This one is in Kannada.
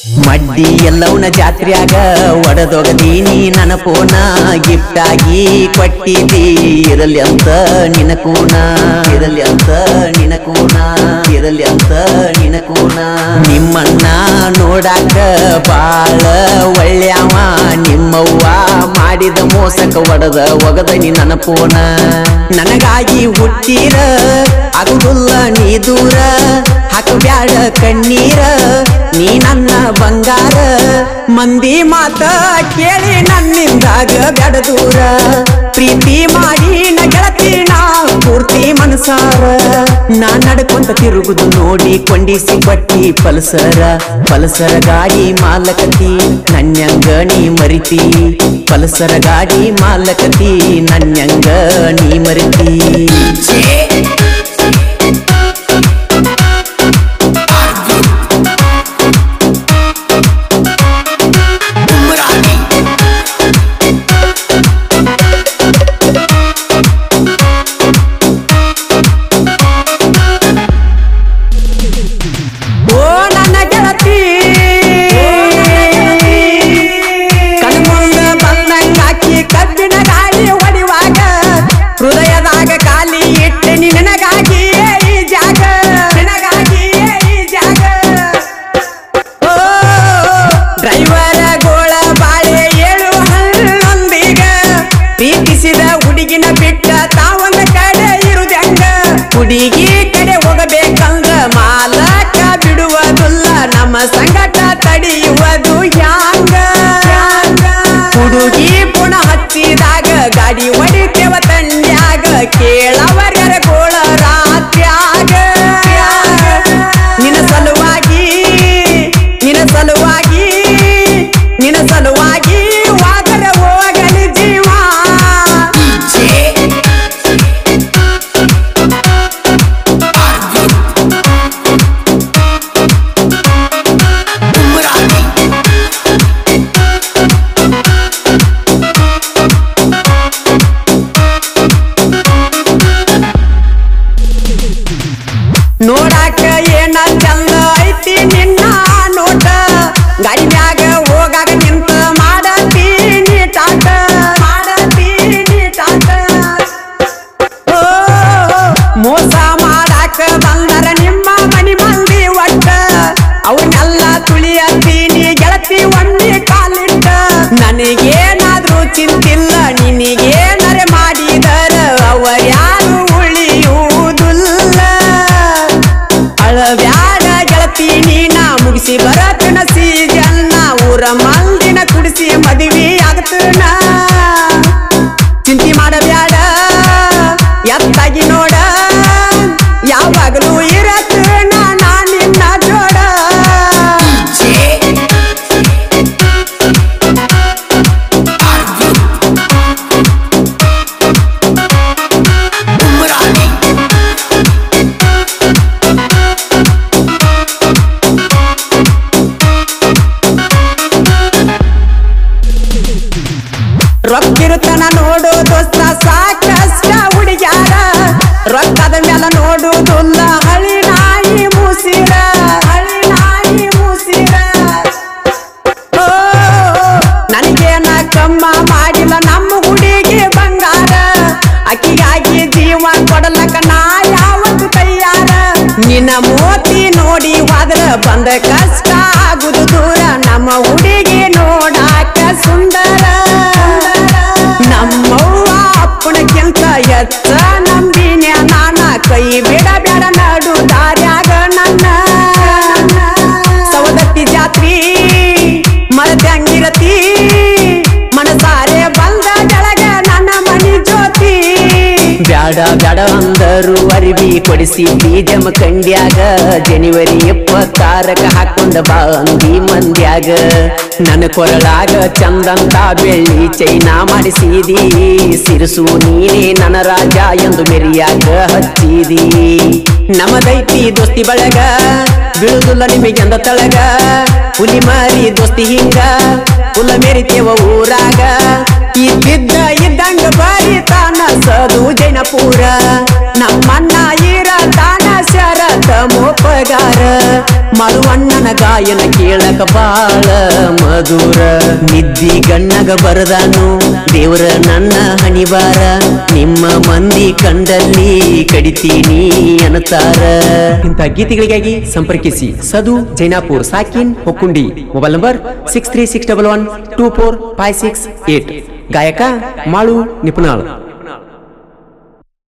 ಮಡ್ಡಿ ಎಲ್ಲವನ ಜಾತ್ರ್ಯಾಗ ಒಡದೊಗದೀನಿ ನನ್ನ ಪೋನ ಗಿಫ್ಟ್ ಆಗಿ ಕೊಟ್ಟಿದಿ ಇರಲಿ ಅಂತ ನಿನ ಕೂನ ಇರಲಿ ಅಂತ ನಿನ ಕೂನ ಇರಲಿ ಅಂತ ನಿನ ಕೂನ ನಿಮ್ಮಣ್ಣ ನೋಡಾಕ ಬಾಳ ಒಳ್ಳೆಯವ ನಿಮ್ಮವ್ವ ಮಾಡಿದ ಮೋಸಕ ಒಡದ ಒಗದ ನೀ ನನ್ನ ಪೋನ ನನಗಾಗಿ ಹುಟ್ಟಿರ ಆಗುದಿಲ್ಲ ನೀ ದೂರ ಹಾಕಬ್ಯಾಡ ಕಣ್ಣೀರ ನೀ ನನ್ನ ಬಂಗಾರ ಮಂದಿ ಮಾತ ಕೇಳಿ ನನ್ನಿಂದಾಗ ಬ್ಯಾಡ ದೂರ ಪ್ರೀತಿ ಮಾಡಿ ನ ಗೆಳತಿ ನಾ ಪೂರ್ತಿ ಮನಸಾರ ನಾ ನಡ್ಕೊಂತ ತಿರುಗುದು ನೋಡಿ ಕೊಂಡಿಸಿ ಬಟ್ಟಿ ಪಲ್ಸರ ಪಲ್ಸರ ಗಾಡಿ ಮಾಲಕತಿ ನನ್ಯಂಗ ನೀ ಮರಿತಿ ಪಲ್ಸರ ಗಾಡಿ ಮಾಲಕತಿ ನನ್ಯಂಗ ನೀ ಮರಿತಿ ಓ ನನ್ನ ಗೆಳತಿ ಕಣ್ಮುಂದ ಬಂದಂಗ ಹಾಕಿ ಕಬ್ಬಿನ ಗಾಳಿ ಹೊಡಿವಾಗ ಹೃದಯದಾಗ ಖಾಲಿ ಇಟ್ಟೆ ನಿನಗಾಗಿ ಈ ಜಾಗ ನಿನಗಾಗಿ ಈ ಜಾಗ ಓ ಡ್ರೈವರ ಗೋಳ ಬಾಳೆ ಏಳು ಹನ್ನೊಂದೀಗ ಪ್ರೀತಿಸಿದ ಹುಡುಗಿನ ಬಿಟ್ಟ ತಾವೊಂದ ಕಡೆ ಇರುದಂಗ ಹುಡುಗಿ ಕಡೆ ಹೋಗಬೇಕಂದ್ರ ಮಾಲಕ ಬಿಡುವುದಿಲ್ಲ ನಮ್ಮ ಸಂಗಟ ತಡೆಯುವುದು ಹ್ಯಾಂಗ ಹುಡುಗಿ ಪುಣ ಹಚ್ಚಿದಾಗ ಗಾಡಿ ಹೊಡಿತೇವ ತಂಡ್ಯಾಗ ಕೇಳವರ್ಯರ ಗೋಳ ರಾತ್ರ್ಯಾಗ ನಿನ್ನ ಸಲುವಾಗಿ ನಿನ್ನ ಸಲುವಾಗಿ ನಿನ್ನ ಸಲುವಾಗಿ ವಾದರ ಹೋಗಲಿ ಜೀವ ನೋಡಾಕ ಏನ ಚಂದ ಐತಿ ನಿನ್ನ ನೋಟ ಗಾಡಿ ಮ್ಯಾಗ ಹೋಗಾಗ ನಿಂತ ಮಾಡತೀನಿ ಟಾಟ ಮಾಡತೀನಿ ಟಾಟ ಓ ಮೋಸ ಮಾಡಾಕ ಬಂದರ ನಿಮ್ಮ ಮನಿ ಮಂದಿ ಒಟ್ಟ ಅವನ್ನೆಲ್ಲ ತುಳಿಯತ್ತೀನಿ ಗೆಳತಿ ಒಮ್ಮೆ ಕಾಲಿಟ್ಟ ನನಗೇನಾದ್ರೂ ಚಿಂತಿಲ್ಲ ನಿನಗೇನರೆ ಮಾಡಿದರ ಅವರ್ಯಾರು ಉಳಿಯುವುದಿಲ್ಲ ಅಳಬ್ಯಾಡ ಗೆಳತಿ ನೀನ ಮುಗಿಸಿ ಬರತನ ಸೀಜನ್ನ ಊರ ಮಂದಿನ ಕುಡಿಸಿ ಮದುವೆ ಆಗತನ ಚಿಂತೆ ಮಾಡಬ್ಯಾಡ ಎತ್ತಾಗಿ ನೋಡ ಯಾವಾಗಲೂ ಇರತನ ನಾ ನಿನ್ನ ಜೋಡ ರೊಕ್ಕಿರುತ್ತನ ನೋಡು ದೋಸ್ತ ಸಾಕಷ್ಟ ಹುಡುಗ್ಯಾರ ರೊಕ್ಕದ ಮೇಲೆ ನೋಡುವುದಿಲ್ಲ ಹಳಿ ನಾಯಿ ಮೂಸಿರ ಹಳಿ ನಾಯಿ ಮೂಸಿರ ಓ ನನಗೇನ ಕಮ್ಮ ಮಾಡಿಲ್ಲ ನಮ್ಮ ಹುಡುಗಿ ಬಂಗಾರ ಅಕ್ಕಿಗಾಗಿ ಜೀವ ಕೊಡಲಕ್ಕ ನಾ ಯಾವತ್ತು ತಯ್ಯಾರ ನಿನ್ನ ಮೋತಿ ನೋಡಿ ಹೋದ್ರ ಬಂದ ಕಷ್ಟ ಆಗುದು ದೂರ ನಮ್ಮ ಹುಡುಗಿ ನೋಡಾಕ ಸುಂದರ ನಮ್ಮವ್ವ ಅಪ್ಪನಕ್ಕಿಂತ ಎತ್ತ ನಂಬಿನ ನಾನ ಕೈ ಬಿಡ ಬೇಡ ನಡು ದಾರ್ಯಾಗ ನನ್ನ ಸವದತ್ತಿ ಜಾತ್ರಿ ಮರದಂಗಿರತಿ ಮನಸಾರೆ ಬಂದ ಕೆಳಗ ನನ್ನ ಮನಿ ಜ್ಯೋತಿ ಬ್ಯಾಡ ಬ್ಯಾಡ ಅಂದರು ಅರಿವಿ ಕೊಡಿಸಿ ಬೀಜಮ ಕಂಡ್ಯಾಗ ಜನವರಿ ಇಪ್ಪತ್ತಾರಕ ಹಾಕೊಂಡ ಬಾ ಅಂದಿ ಮಂದ್ಯಾಗ ನನ್ನ ಕೊರಳಾಗ ಚಂದಂತ ಬೆಳ್ಳಿ ಚೈನಾ ಮಾಡಿಸಿದಿ ಸಿರಸು ನೀನೇ ನನ್ನ ರಾಜ ಎಂದು ಮೆರಿಯಾಗ ಹಚ್ಚಿದಿ ನಮದೈತಿ ದೋಸ್ತಿ ಬಳಗ ಬೀಳುದಿಲ್ಲ ನಿಮಗೆಂದ ತಳಗ ಹುಲಿ ಮಾರಿ ದೋಸ್ತಿ ಹಿಂಗ ಹುಲ ಮೆರಿತೇವ ಊರಾಗ ಇದ್ದಿದ್ದ ಇದ್ದಂಗ ಬಾರಿ ತಾನ ಸದು ಜೈನಪುರ ನಮ್ಮಣ್ಣ ಇರ ತಾನ ಶರತ ಮೋಪಗಾರ ಮಳುವಣ್ಣನ ಗಾಯನ ಕೇಳಕ ಬಾಳ ಮಧುರ ನಿದ್ದಿ ಗಣ್ಣಗ ಬರದಾನು ದೇವ್ರ ನನ್ನ ಹಣಿವಾರ ನಿಮ್ಮ ಮಂದಿ ಕಂಡಲ್ಲಿ ಕಡಿತೀನಿ ಅನ್ನತಾರ ಇಂಥ ಗೀತೆಗಳಿಗಾಗಿ ಸಂಪರ್ಕಿಸಿ ಸದು ಜೈನಾಪುರ್ ಸಾಕಿನ್ Hokkundi mobile number six three six double one two four five six eight ಗಾಯಕ ಮಾಳು ನಿಪುಣಾಳ್